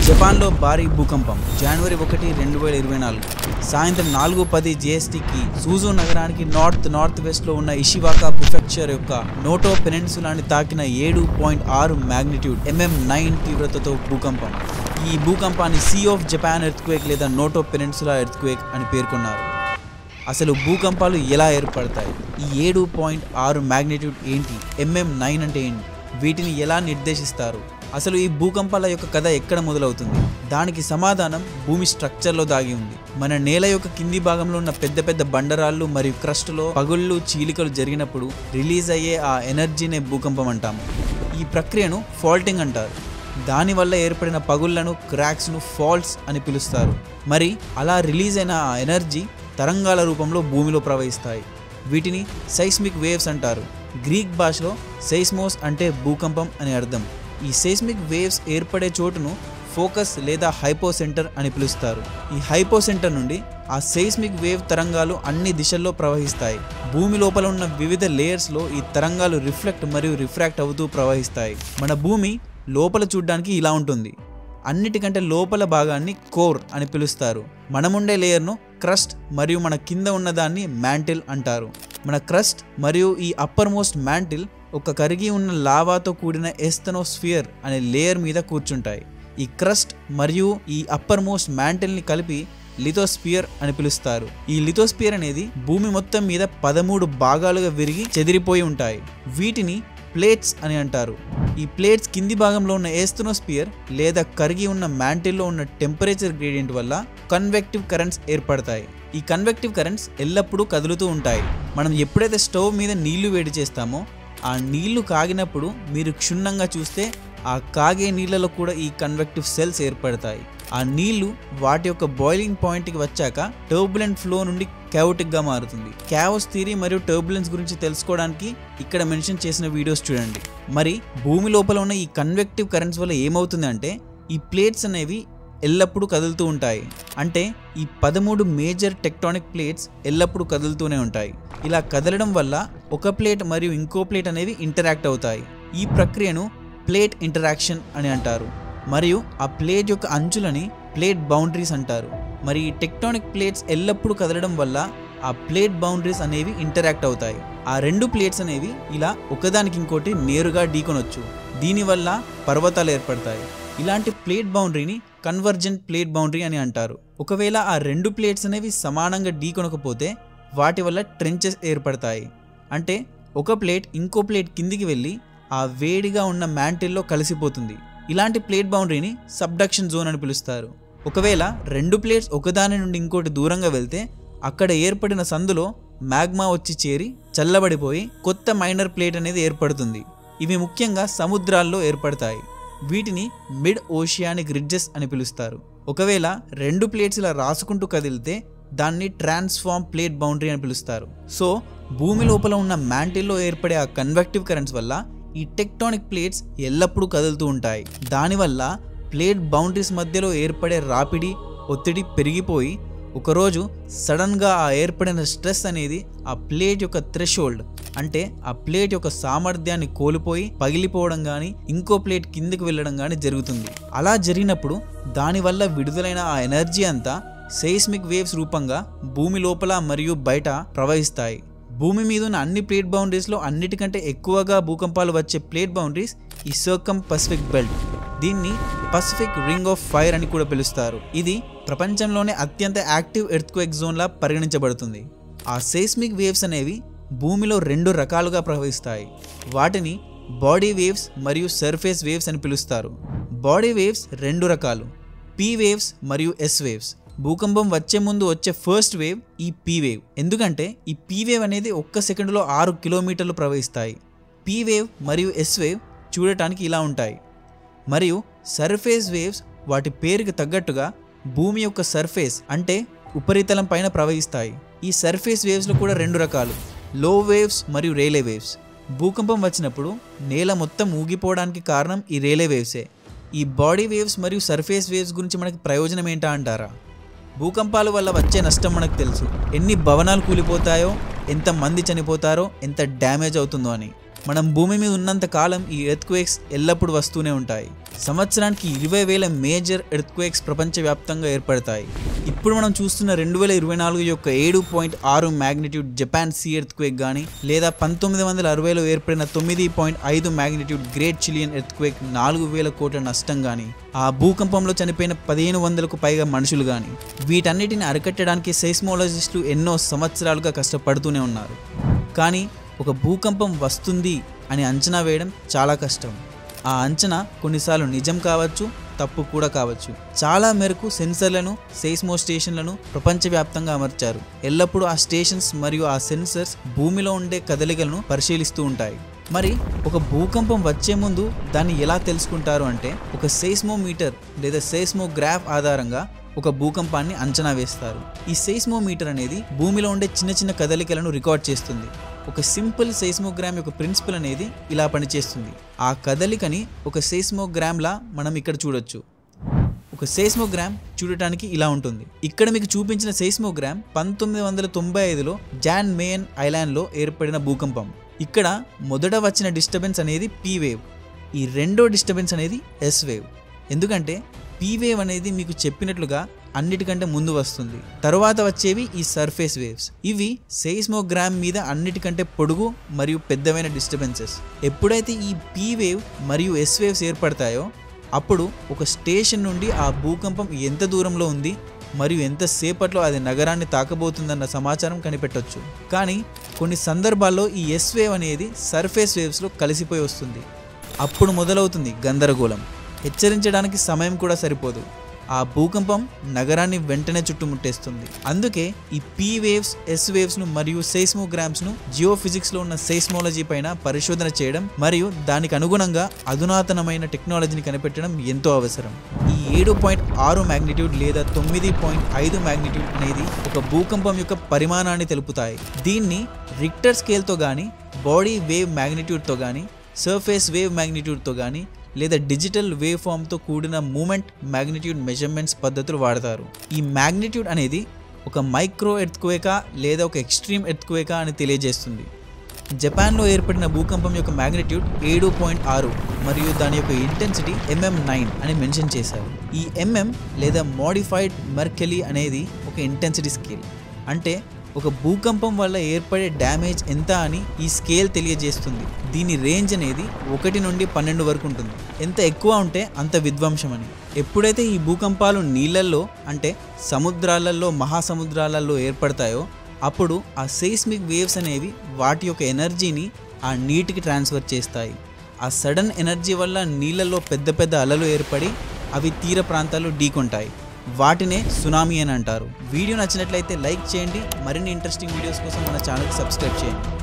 జపాన్లో భారీ భూకంపం జనవరి ఒకటి రెండు వేల ఇరవై నాలుగు సాయంత్రం నాలుగు పది జిఎస్టీకి సూజు నగరానికి నార్త్ నార్త్ వెస్ట్లో ఉన్న ఇషివాకా ప్రిఫెక్చర్ యొక్క నోటో పెనిన్సులాని తాకిన ఏడు పాయింట్ ఆరు మ్యాగ్నిట్యూడ్ ఎంఎం నైన్ తీవ్రతతో భూకంపం ఈ భూకంపాన్ని సీ ఆఫ్ జపాన్ ఎర్త్క్వేక్ లేదా నోటో పెనిన్సులా ఎర్త్క్వేక్ అని పేర్కొన్నారు అసలు భూకంపాలు ఎలా ఏర్పడతాయి ఈ ఏడు పాయింట్ ఆరు మ్యాగ్నిట్యూడ్ ఏంటి ఎంఎం నైన్ అంటే ఏంటి వీటిని ఎలా నిర్దేశిస్తారు అసలు ఈ భూకంపాల యొక్క కథ ఎక్కడ మొదలవుతుంది దానికి సమాధానం భూమి స్ట్రక్చర్లో దాగి ఉంది మన నేల యొక్క కింది భాగంలో ఉన్న పెద్ద పెద్ద బండరాళ్ళు మరియు క్రస్ట్లో పగుళ్ళు చీలికలు జరిగినప్పుడు రిలీజ్ అయ్యే ఆ ఎనర్జీనే భూకంపం అంటాము ఈ ప్రక్రియను ఫాల్టింగ్ అంటారు దానివల్ల ఏర్పడిన పగుళ్లను క్రాక్స్ను ఫాల్ట్స్ అని పిలుస్తారు మరి అలా రిలీజ్ అయిన ఆ ఎనర్జీ తరంగాల రూపంలో భూమిలో ప్రవహిస్తాయి వీటిని సైస్మిక్ వేవ్స్ అంటారు గ్రీక్ భాషలో సైస్మోస్ అంటే భూకంపం అని అర్థం ఈ సైస్మిక్ వేవ్స్ ఏర్పడే చోటును ఫోకస్ లేదా హైపోసెంటర్ అని పిలుస్తారు ఈ హైపోసెంటర్ నుండి ఆ సైస్మిక్ వేవ్ తరంగాలు అన్ని దిశల్లో ప్రవహిస్తాయి భూమి లోపల ఉన్న వివిధ లేయర్స్లో ఈ తరంగాలు రిఫ్లెక్ట్ మరియు రిఫ్రాక్ట్ అవుతూ ప్రవహిస్తాయి మన భూమి లోపల చూడ్డానికి ఇలా ఉంటుంది అన్నిటికంటే లోపల భాగాన్ని కోర్ అని పిలుస్తారు మనముండే లేయర్ను క్రస్ట్ మరియు మన కింద ఉన్నదాన్ని మ్యాంటిల్ అంటారు మన క్రస్ట్ మరియు ఈ అప్పర్ మోస్ట్ మ్యాంటిల్ ఒక కరిగి ఉన్న లావాతో కూడిన ఎస్తనోస్ఫియర్ అనే లేయర్ మీద కూర్చుంటాయి ఈ క్రస్ట్ మరియు ఈ అప్పర్ మోస్ట్ మ్యాంటిల్ని కలిపి లిథోస్పియర్ అని పిలుస్తారు ఈ లిథోస్పియర్ అనేది భూమి మొత్తం మీద పదమూడు భాగాలుగా విరిగి చెదిరిపోయి ఉంటాయి వీటిని ప్లేట్స్ అని అంటారు ఈ ప్లేట్స్ కింది భాగంలో ఉన్న ఏస్తనోస్పియర్ లేదా కరిగి ఉన్న మ్యాంటిల్లో ఉన్న టెంపరేచర్ గ్రేడియంట్ వల్ల కన్వెక్టివ్ కరెంట్స్ ఏర్పడతాయి ఈ కన్వెక్టివ్ కరెంట్స్ ఎల్లప్పుడూ కదులుతూ ఉంటాయి మనం ఎప్పుడైతే స్టవ్ మీద నీళ్లు వేడి చేస్తామో ఆ నీళ్లు కాగినప్పుడు మీరు క్షుణ్ణంగా చూస్తే ఆ కాగే నీళ్ళలో కూడా ఈ కన్వెక్టివ్ సెల్స్ ఏర్పడతాయి ఆ నీళ్లు వాటి యొక్క బాయిలింగ్ పాయింట్కి వచ్చాక టర్బులెంట్ ఫ్లో నుండి గా మారుతుంది క్యావస్ థియరీ మరియు టర్బులెన్స్ గురించి తెలుసుకోవడానికి ఇక్కడ మెన్షన్ చేసిన వీడియోస్ చూడండి మరి భూమి లోపల ఉన్న ఈ కన్వెక్టివ్ కరెంట్స్ వల్ల ఏమవుతుంది అంటే ఈ ప్లేట్స్ అనేవి ఎల్లప్పుడూ కదులుతూ ఉంటాయి అంటే ఈ పదమూడు మేజర్ టెక్టానిక్ ప్లేట్స్ ఎల్లప్పుడూ కదులుతూనే ఉంటాయి ఇలా కదలడం వల్ల ఒక ప్లేట్ మరియు ఇంకో ప్లేట్ అనేవి ఇంటరాక్ట్ అవుతాయి ఈ ప్రక్రియను ప్లేట్ ఇంటరాక్షన్ అని అంటారు మరియు ఆ ప్లేట్ యొక్క అంచులని ప్లేట్ బౌండరీస్ అంటారు మరి ఈ టెక్టానిక్ ప్లేట్స్ ఎల్లప్పుడూ కదలడం వల్ల ఆ ప్లేట్ బౌండరీస్ అనేవి ఇంటరాక్ట్ అవుతాయి ఆ రెండు ప్లేట్స్ అనేవి ఇలా ఒకదానికి ఇంకోటి నేరుగా ఢీకొనొచ్చు దీనివల్ల పర్వతాలు ఏర్పడతాయి ఇలాంటి ప్లేట్ బౌండరీని కన్వర్జెంట్ ప్లేట్ బౌండరీ అని అంటారు ఒకవేళ ఆ రెండు ప్లేట్స్ అనేవి సమానంగా ఢీకొనకపోతే వాటి వల్ల ట్రెంచెస్ ఏర్పడతాయి అంటే ఒక ప్లేట్ ఇంకో ప్లేట్ కిందికి వెళ్ళి ఆ వేడిగా ఉన్న మ్యాంటిల్లో కలిసిపోతుంది ఇలాంటి ప్లేట్ బౌండరీని సబ్డక్షన్ జోన్ అని పిలుస్తారు ఒకవేళ రెండు ప్లేట్స్ ఒకదాని నుండి ఇంకోటి దూరంగా వెళ్తే అక్కడ ఏర్పడిన సందులో మ్యాగ్మా వచ్చి చేరి చల్లబడిపోయి కొత్త మైనర్ ప్లేట్ అనేది ఏర్పడుతుంది ఇవి ముఖ్యంగా సముద్రాల్లో ఏర్పడతాయి వీటిని మిడ్ ఓషియానిక్ రిడ్జెస్ అని పిలుస్తారు ఒకవేళ రెండు ప్లేట్స్ ఇలా రాసుకుంటూ కదిలితే దాన్ని ట్రాన్స్ఫార్మ్ ప్లేట్ బౌండరీ అని పిలుస్తారు సో భూమి లోపల ఉన్న మ్యాంటిల్లో ఏర్పడే ఆ కన్వెక్టివ్ కరెంట్స్ వల్ల ఈ టెక్టానిక్ ప్లేట్స్ ఎల్లప్పుడూ కదులుతూ ఉంటాయి దానివల్ల ప్లేట్ బౌండరీస్ మధ్యలో ఏర్పడే రాపిడి ఒత్తిడి పెరిగిపోయి ఒకరోజు సడన్గా ఆ ఏర్పడిన స్ట్రెస్ అనేది ఆ ప్లేట్ యొక్క థ్రెషోల్డ్ అంటే ఆ ప్లేట్ యొక్క సామర్థ్యాన్ని కోల్పోయి పగిలిపోవడం కానీ ఇంకో ప్లేట్ కిందకి వెళ్ళడం కానీ జరుగుతుంది అలా జరిగినప్పుడు దానివల్ల విడుదలైన ఆ ఎనర్జీ అంతా సెయిస్మిక్ వేవ్స్ రూపంగా భూమి లోపల మరియు బయట ప్రవహిస్తాయి భూమి మీద ఉన్న అన్ని ప్లేట్ బౌండరీస్లో అన్నిటికంటే ఎక్కువగా భూకంపాలు వచ్చే ప్లేట్ బౌండరీస్ ఈ సర్కమ్ పసిఫిక్ బెల్ట్ దీన్ని పసిఫిక్ రింగ్ ఆఫ్ ఫైర్ అని కూడా పిలుస్తారు ఇది ప్రపంచంలోనే అత్యంత యాక్టివ్ ఎర్త్క్వేక్ జోన్లా పరిగణించబడుతుంది ఆ సేస్మిక్ వేవ్స్ అనేవి భూమిలో రెండు రకాలుగా ప్రవహిస్తాయి వాటిని బాడీ వేవ్స్ మరియు సర్ఫేస్ వేవ్స్ అని పిలుస్తారు బాడీ వేవ్స్ రెండు రకాలు పీ వేవ్స్ మరియు ఎస్ వేవ్స్ భూకంపం వచ్చే ముందు వచ్చే ఫస్ట్ వేవ్ ఈ పీ వేవ్ ఎందుకంటే ఈ పీ వేవ్ అనేది ఒక్క సెకండ్లో ఆరు కిలోమీటర్లు ప్రవహిస్తాయి పీ వేవ్ మరియు ఎస్ వేవ్ చూడటానికి ఇలా ఉంటాయి మరియు సర్ఫేస్ వేవ్స్ వాటి పేరుకి తగ్గట్టుగా భూమి యొక్క సర్ఫేస్ అంటే ఉపరితలం పైన ప్రవహిస్తాయి ఈ సర్ఫేస్ వేవ్స్లో కూడా రెండు రకాలు లో వేవ్స్ మరియు రేలే వేవ్స్ భూకంపం వచ్చినప్పుడు నేల మొత్తం ఊగిపోవడానికి కారణం ఈ రేలే వేవ్సే ఈ బాడీ వేవ్స్ మరియు సర్ఫేస్ వేవ్స్ గురించి మనకి ప్రయోజనం ఏంటా అంటారా భూకంపాల వల్ల వచ్చే నష్టం మనకు తెలుసు ఎన్ని భవనాలు కూలిపోతాయో ఎంత మంది చనిపోతారో ఎంత డ్యామేజ్ అవుతుందో అని మనం భూమి మీద ఉన్నంత కాలం ఈ ఎర్త్క్వేక్స్ ఎల్లప్పుడూ వస్తూనే ఉంటాయి సంవత్సరానికి ఇరవై వేల మేజర్ ఎర్త్క్వేక్స్ ప్రపంచవ్యాప్తంగా ఏర్పడతాయి ఇప్పుడు మనం చూస్తున్న రెండు వేల ఇరవై నాలుగు యొక్క ఏడు పాయింట్ ఆరు మ్యాగ్నిట్యూడ్ జపాన్ సీ ఎర్త్క్వేక్ కానీ లేదా పంతొమ్మిది వందల అరవైలో ఏర్పడిన తొమ్మిది పాయింట్ ఐదు మ్యాగ్నిట్యూడ్ గ్రేట్ చిలియన్ ఎర్త్క్వేక్ నాలుగు వేల కోట్ల నష్టం కానీ ఆ భూకంపంలో చనిపోయిన పదిహేను వందలకు పైగా మనుషులు కానీ వీటన్నిటిని అరికట్టడానికి సెస్మోలజిస్టులు ఎన్నో సంవత్సరాలుగా కష్టపడుతూనే ఉన్నారు కానీ ఒక భూకంపం వస్తుంది అని అంచనా వేయడం చాలా కష్టం ఆ అంచనా కొన్నిసార్లు నిజం కావచ్చు తప్పు కూడా కావచ్చు చాలా మేరకు సెన్సర్లను సెయిస్మో స్టేషన్లను ప్రపంచవ్యాప్తంగా అమర్చారు ఎల్లప్పుడూ ఆ స్టేషన్స్ మరియు ఆ సెన్సర్స్ భూమిలో ఉండే కదలికలను పరిశీలిస్తూ ఉంటాయి మరి ఒక భూకంపం వచ్చే ముందు దాన్ని ఎలా తెలుసుకుంటారు అంటే ఒక సెయిస్మోమీటర్ లేదా సెయిస్మోగ్రాఫ్ ఆధారంగా ఒక భూకంపాన్ని అంచనా వేస్తారు ఈ సెయిస్మోమీటర్ అనేది భూమిలో ఉండే చిన్న చిన్న కదలికలను రికార్డ్ చేస్తుంది ఒక సింపుల్ సెయిస్మోగ్రామ్ యొక్క ప్రిన్సిపల్ అనేది ఇలా పనిచేస్తుంది ఆ కదలికని ఒక సెయిస్మోగ్రామ్లా మనం ఇక్కడ చూడొచ్చు ఒక సెయిస్మోగ్రామ్ చూడటానికి ఇలా ఉంటుంది ఇక్కడ మీకు చూపించిన సెయిస్మోగ్రామ్ పంతొమ్మిది వందల తొంభై ఐదులో జాన్ మేయన్ ఐలాండ్లో ఏర్పడిన భూకంపం ఇక్కడ మొదట వచ్చిన డిస్టర్బెన్స్ అనేది పీ వేవ్ ఈ రెండో డిస్టర్బెన్స్ అనేది ఎస్ వేవ్ ఎందుకంటే పీ వేవ్ అనేది మీకు చెప్పినట్లుగా అన్నిటికంటే ముందు వస్తుంది తరువాత వచ్చేవి ఈ సర్ఫేస్ వేవ్స్ ఇవి సెయిస్మోగ్రామ్ మీద అన్నిటికంటే పొడుగు మరియు పెద్దవైన డిస్టర్బెన్సెస్ ఎప్పుడైతే ఈ పీ వేవ్ మరియు ఎస్ వేవ్స్ ఏర్పడతాయో అప్పుడు ఒక స్టేషన్ నుండి ఆ భూకంపం ఎంత దూరంలో ఉంది మరియు ఎంతసేపట్లో అది నగరాన్ని తాకబోతుందన్న సమాచారం కనిపెట్టొచ్చు కానీ కొన్ని సందర్భాల్లో ఈ ఎస్ వేవ్ అనేది సర్ఫేస్ వేవ్స్లో కలిసిపోయి వస్తుంది అప్పుడు మొదలవుతుంది గందరగోళం హెచ్చరించడానికి సమయం కూడా సరిపోదు ఆ భూకంపం నగరాన్ని వెంటనే చుట్టుముట్టేస్తుంది అందుకే ఈ పీ వేవ్స్ ఎస్ వేవ్స్ ను మరియు సెయిస్మోగ్రామ్స్ ను జియో ఫిజిక్స్ లో ఉన్న సెయిస్మోలజీ పైన పరిశోధన చేయడం మరియు దానికి అనుగుణంగా అధునాతనమైన టెక్నాలజీని కనిపెట్టడం ఎంతో అవసరం ఈ ఏడు పాయింట్ ఆరు మ్యాగ్నిట్యూడ్ లేదా తొమ్మిది పాయింట్ ఐదు మ్యాగ్నిట్యూడ్ అనేది ఒక భూకంపం యొక్క పరిమాణాన్ని తెలుపుతాయి దీన్ని రిక్టర్ స్కేల్తో కానీ బాడీ వేవ్ మ్యాగ్నిట్యూడ్తో కానీ సర్ఫేస్ వేవ్ మ్యాగ్నిట్యూడ్తో కానీ లేదా డిజిటల్ వేవ్ ఫామ్తో కూడిన మూమెంట్ మ్యాగ్నిట్యూడ్ మెజర్మెంట్స్ పద్ధతులు వాడతారు ఈ మ్యాగ్నిట్యూడ్ అనేది ఒక మైక్రో ఎర్త్క్వేకా లేదా ఒక ఎక్స్ట్రీమ్ ఎర్త్క్వేకా అని తెలియజేస్తుంది జపాన్లో ఏర్పడిన భూకంపం యొక్క మ్యాగ్నిట్యూడ్ ఏడు పాయింట్ ఆరు మరియు దాని యొక్క ఇంటెన్సిటీ ఎంఎం నైన్ అని మెన్షన్ చేశారు ఈ ఎంఎం లేదా మోడిఫైడ్ మెర్కెలీ అనేది ఒక ఇంటెన్సిటీ స్కేల్ అంటే ఒక భూకంపం వల్ల ఏర్పడే డ్యామేజ్ ఎంత అని ఈ స్కేల్ తెలియజేస్తుంది దీని రేంజ్ అనేది ఒకటి నుండి పన్నెండు వరకు ఉంటుంది ఎంత ఎక్కువ ఉంటే అంత విధ్వంసం అని ఎప్పుడైతే ఈ భూకంపాలు నీళ్ళల్లో అంటే సముద్రాలలో మహాసముద్రాలలో ఏర్పడతాయో అప్పుడు ఆ సెయిస్మిక్ వేవ్స్ అనేవి వాటి యొక్క ఎనర్జీని ఆ నీటికి ట్రాన్స్ఫర్ చేస్తాయి ఆ సడన్ ఎనర్జీ వల్ల నీళ్ళల్లో పెద్ద పెద్ద అలలు ఏర్పడి అవి తీర ప్రాంతాల్లో ఢీకొంటాయి వాటినే సునామీ అని అంటారు వీడియో నచ్చినట్లయితే లైక్ చేయండి మరిన్ని ఇంట్రెస్టింగ్ వీడియోస్ కోసం మన ఛానల్కి సబ్స్క్రైబ్ చేయండి